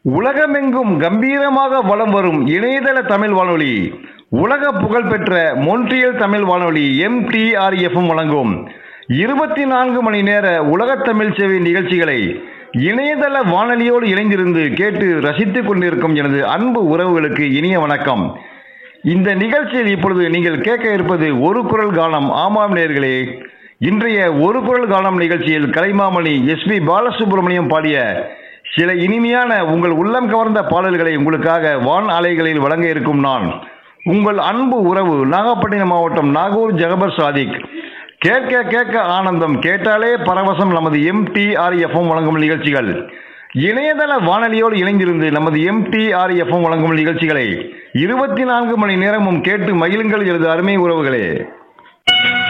உலகமெங்கும் கம்பீரமாக வலம் வரும் இணையதள தமிழ் வானொலி உலக புகழ்பெற்ற மொன்றியல் தமிழ் வானொலி எம்டிஆர்எஃப்எம் வழங்கும் இருபத்தி நான்கு மணி நேர உலகத் தமிழ் சேவை நிகழ்ச்சிகளை இணையதள வானொலியோடு இணைந்திருந்து கேட்டு ரசித்துக் கொண்டிருக்கும் எனது அன்பு உறவுகளுக்கு இனிய வணக்கம் இந்த நிகழ்ச்சியில் இப்பொழுது நீங்கள் கேட்க இருப்பது ஒரு குரல் கானம் ஆமாம் நேர்களே இன்றைய ஒரு குரல் கானம் நிகழ்ச்சியில் கலைமாமணி எஸ் பி பாலசுப்ரமணியம் பாடிய சில இனிமையான உங்கள் உள்ளம் கவர்ந்த பாடல்களை உங்களுக்காக வான் அலைகளில் வழங்க இருக்கும் நான் உங்கள் அன்பு உறவு நாகப்பட்டினம் மாவட்டம் நாகூர் ஜகபர் சாதிக் கேட்க கேட்க ஆனந்தம் கேட்டாலே பரவசம் நமது எம்டிஆர்எஃப்எம் வழங்கும் நிகழ்ச்சிகள் இணையதள வானொலியோடு இணைந்திருந்து நமது எம்டிஆர்எஃப்எம் வழங்கும் நிகழ்ச்சிகளை இருபத்தி நான்கு மணி நேரமும் கேட்டு மகிழுங்கள் எனது அருமை உறவுகளே